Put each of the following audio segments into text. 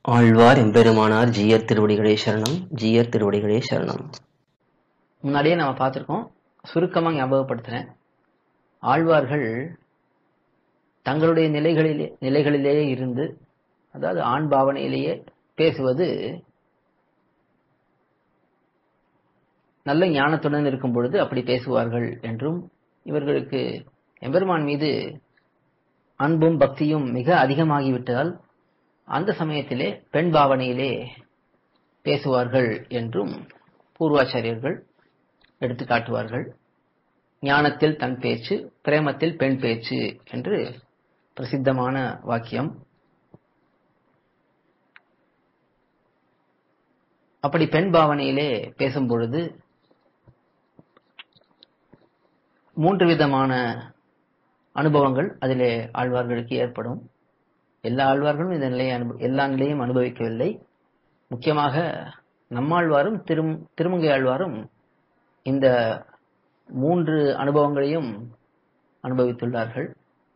ஆழ்வார் எம்பெருமானார் ஜீயர் திருவடிகளே சரணம் ஜீயர் திருவடிகளே சரணம் முன்னாடியே நம்ம பார்த்துருக்கோம் சுருக்கமாக ஞாபகப்படுத்துகிறேன் ஆழ்வார்கள் தங்களுடைய நிலைகளிலே நிலைகளிலேயே இருந்து அதாவது ஆண் பாவனையிலேயே பேசுவது நல்ல ஞானத்துடன் இருக்கும் பொழுது அப்படி பேசுவார்கள் என்றும் இவர்களுக்கு எம்பெருமான் மீது அன்பும் பக்தியும் மிக அதிகமாகிவிட்டதால் அந்த சமயத்திலே பெண் பாவனையிலே பேசுவார்கள் என்றும் பூர்வாச்சாரியர்கள் எடுத்து காட்டுவார்கள் ஞானத்தில் தன் பேச்சு பிரேமத்தில் பெண் பேச்சு என்று பிரசித்தமான வாக்கியம் அப்படி பெண் பாவனையிலே பேசும் பொழுது மூன்று விதமான அனுபவங்கள் அதிலே ஆழ்வார்களுக்கு ஏற்படும் எல்லா ஆழ்வார்களும் இந்த நிலையை அனுப எல்லா நிலையும் அனுபவிக்கவில்லை முக்கியமாக நம்மாழ்வாரும் திரும் திருமங்கை ஆழ்வாரும் இந்த மூன்று அனுபவங்களையும் அனுபவித்துள்ளார்கள்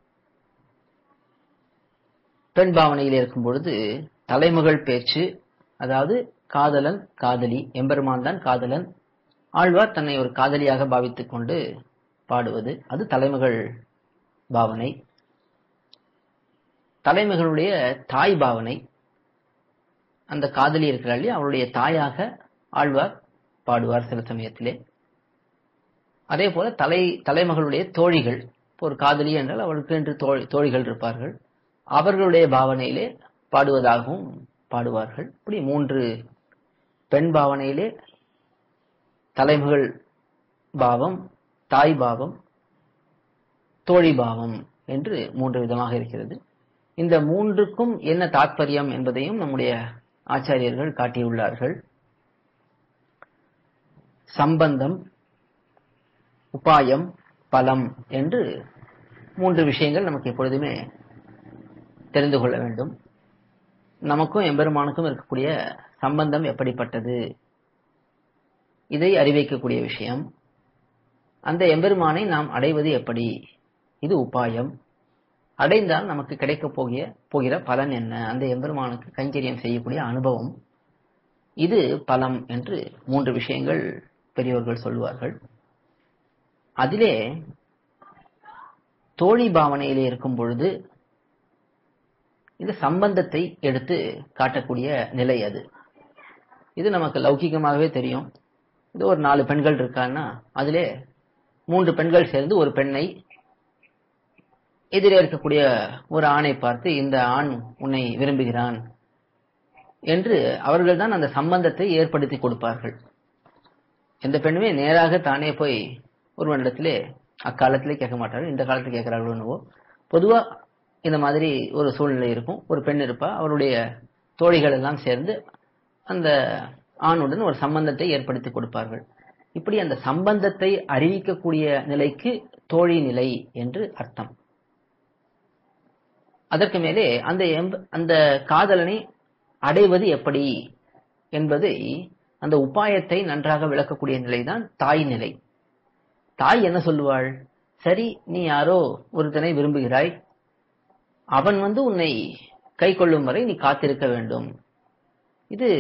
பெண் பாவனையில் இருக்கும் பொழுது தலைமகள் பேச்சு அதாவது காதலன் காதலி எம்பெருமான் தான் காதலன் ஆழ்வார் தன்னை ஒரு காதலியாக பாவித்துக் கொண்டு பாடுவது அது தலைமகள் பாவனை தலைமகளுடைய தாய் பாவனை அந்த காதலி இருக்கிறாள் அவளுடைய தாயாக ஆழ்வார் பாடுவார் சில சமயத்திலே அதே போல தலை தலைமகளுடைய தோழிகள் ஒரு காதலி என்றால் அவளுக்கு என்று தோழிகள் இருப்பார்கள் அவர்களுடைய பாவனையிலே பாடுவதாகவும் பாடுவார்கள் இப்படி மூன்று பெண் பாவனையிலே தலைமகள் பாவம் தாய் பாவம் தோழி பாவம் என்று மூன்று விதமாக இருக்கிறது இந்த மூன்றுக்கும் என்ன தாற்பயம் என்பதையும் நம்முடைய ஆச்சாரியர்கள் காட்டியுள்ளார்கள் சம்பந்தம் உபாயம் பலம் என்று மூன்று விஷயங்கள் நமக்கு எப்பொழுதுமே தெரிந்து கொள்ள வேண்டும் நமக்கும் எம்பெருமானுக்கும் இருக்கக்கூடிய சம்பந்தம் எப்படிப்பட்டது இதை அறிவிக்கக்கூடிய விஷயம் அந்த எம்பெருமானை நாம் அடைவது எப்படி இது உபாயம் அடைந்தால் நமக்கு கிடைக்க போகிய போகிற பலன் என்ன அந்த எம்பெருமானுக்கு கைங்கரியம் செய்யக்கூடிய அனுபவம் இது பலம் என்று மூன்று விஷயங்கள் பெரியவர்கள் சொல்லுவார்கள் அதிலே தோழி பாவனையிலே இருக்கும் பொழுது இந்த சம்பந்தத்தை எடுத்து காட்டக்கூடிய நிலை அது இது நமக்கு லௌகிகமாகவே தெரியும் இது ஒரு நாலு பெண்கள் இருக்கான்னா அதிலே மூன்று பெண்கள் சேர்ந்து ஒரு பெண்ணை எதிரே இருக்கக்கூடிய ஒரு ஆணை பார்த்து இந்த ஆண் உன்னை விரும்புகிறான் என்று அவர்கள் தான் அந்த சம்பந்தத்தை ஏற்படுத்தி கொடுப்பார்கள் எந்த பெண்ணுமே நேராக தானே போய் ஒருவனிடத்திலே அக்காலத்திலே கேட்க மாட்டார்கள் இந்த காலத்தில் கேட்கிறார்கள் என்னவோ பொதுவா இந்த மாதிரி ஒரு சூழ்நிலை இருக்கும் ஒரு பெண் இருப்பா அவருடைய தோழிகள் எல்லாம் சேர்ந்து அந்த ஆணுடன் ஒரு சம்பந்தத்தை ஏற்படுத்தி கொடுப்பார்கள் இப்படி அந்த சம்பந்தத்தை அறிவிக்கக்கூடிய நிலைக்கு தோழி நிலை என்று அர்த்தம் அதற்கு மேலே அந்த அந்த காதலனை அடைவது எப்படி என்பதை அந்த உபாயத்தை நன்றாக விளக்கக்கூடிய நிலைதான் தாய் நிலை தாய் என்ன சொல்லுவாள் சரி நீ யாரோ ஒருத்தனை விரும்புகிறாய் அவன் வந்து உன்னை கை கொள்ளும் வரை நீ காத்திருக்க வேண்டும் இது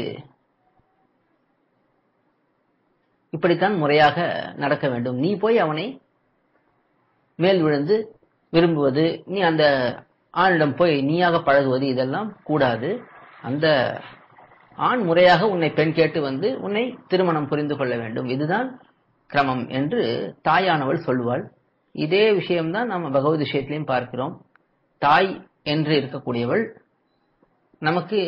இப்படித்தான் முறையாக நடக்க வேண்டும் நீ போய் அவனை மேல் விழுந்து விரும்புவது நீ அந்த ஆணிடம் போய் நீயாக பழகுவது இதெல்லாம் கூடாது அந்த ஆண் முறையாக உன்னை பெண் கேட்டு வந்து உன்னை திருமணம் புரிந்து கொள்ள வேண்டும் இதுதான் கிரமம் என்று தாயானவள் சொல்வாள் இதே விஷயம்தான் நம்ம பகவத் விஷயத்திலையும் பார்க்கிறோம் தாய் என்று இருக்கக்கூடியவள் நமக்கு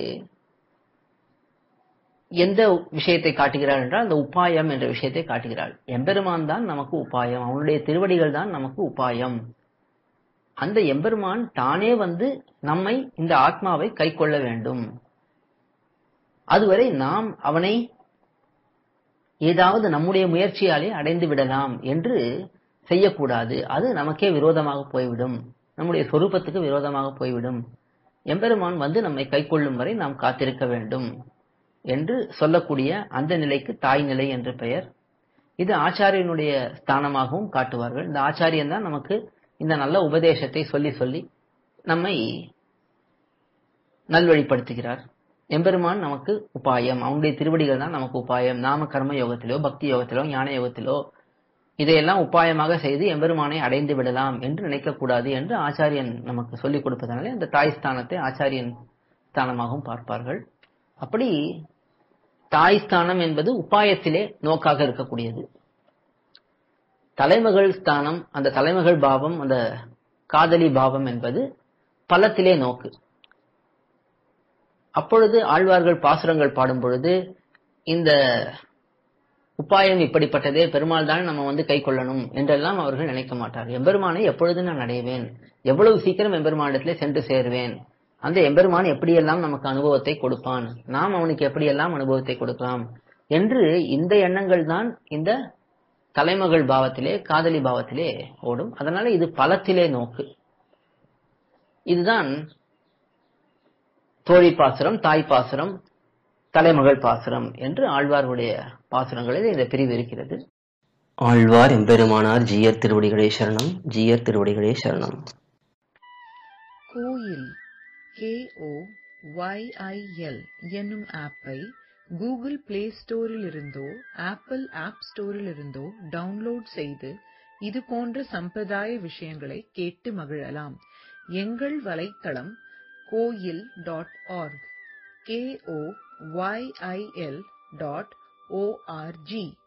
எந்த விஷயத்தை காட்டுகிறாள் என்றால் அந்த உபாயம் என்ற விஷயத்தை காட்டுகிறாள் எம்பெருமான் தான் நமக்கு உபாயம் அவனுடைய திருவடிகள் தான் நமக்கு உபாயம் அந்த எம்பெருமான் தானே வந்து நம்மை இந்த ஆத்மாவை கை கொள்ள வேண்டும் அதுவரை நாம் அவனை ஏதாவது நம்முடைய முயற்சியாலே அடைந்து விடலாம் என்று செய்யக்கூடாது அது நமக்கே விரோதமாக போய்விடும் நம்முடைய சொரூபத்துக்கு விரோதமாக போய்விடும் எம்பெருமான் வந்து நம்மை கை கொள்ளும் வரை நாம் காத்திருக்க வேண்டும் என்று சொல்லக்கூடிய அந்த நிலைக்கு தாய் நிலை என்று பெயர் இது ஆச்சாரியனுடைய ஸ்தானமாகவும் காட்டுவார்கள் இந்த ஆச்சாரியன் தான் நமக்கு இந்த நல்ல உபதேசத்தை சொல்லி சொல்லி நம்மை நல்வழிப்படுத்துகிறார் எம்பெருமான் நமக்கு உபாயம் அவனுடைய திருவடிகள் தான் நமக்கு உபாயம் நாம கர்ம யோகத்திலோ பக்தி யோகத்திலோ ஞான யோகத்திலோ இதையெல்லாம் உபாயமாக செய்து எம்பெருமானை அடைந்து விடலாம் என்று நினைக்கக்கூடாது என்று ஆச்சாரியன் நமக்கு சொல்லிக் கொடுப்பதனாலே அந்த தாய் ஸ்தானத்தை ஆச்சாரியன் ஸ்தானமாகவும் பார்ப்பார்கள் அப்படி தாய் ஸ்தானம் என்பது உபாயத்திலே நோக்காக இருக்கக்கூடியது தலைமகள் ஸ்தானம் அந்த தலைமகள் பாவம் அந்த காதலி பாவம் என்பது பலத்திலே நோக்கு அப்பொழுது ஆழ்வார்கள் பாசுரங்கள் பாடும் பொழுது இந்த உபாயம் இப்படிப்பட்டதே பெருமாள் தான் நம்ம வந்து கை கொள்ளணும் என்றெல்லாம் அவர்கள் நினைக்க மாட்டார்கள் எம்பெருமானை எப்பொழுது நான் அடைவேன் எவ்வளவு சீக்கிரம் எம்பெருமானிடத்திலே சென்று சேருவேன் அந்த எம்பெருமான் எப்படியெல்லாம் நமக்கு அனுபவத்தை கொடுப்பான் நாம் அவனுக்கு எப்படியெல்லாம் அனுபவத்தை கொடுக்கலாம் என்று இந்த எண்ணங்கள் தான் இந்த தலைமகள் பாவத்திலே காதலி பாவத்திலே ஓடும் அதனால இது பலத்திலே நோக்கு இதுதான் தோழி பாசுரம் தாய் பாசுரம் தலைமகள் பாசுரம் என்று ஆழ்வார்களுடைய பாசுரங்களில் இந்த பிரிவு இருக்கிறது ஆழ்வார் எம்பெருமானார் ஜீயர் திருவடிகளே சரணம் ஜீயர் திருவடிகளே சரணம் கோயில் கேஓ ஒய்ஐஎல் என்னும் ஆப்பை கூகுள் பிளே ஸ்டோரில் இருந்தோ ஆப்பிள் ஆப் ஸ்டோரில் இருந்தோ டவுன்லோட் செய்து இது போன்ற சம்பிரதாய விஷயங்களை கேட்டு மகிழலாம் எங்கள் வலைத்தளம் கோயில் dot org KO YIL dot O R G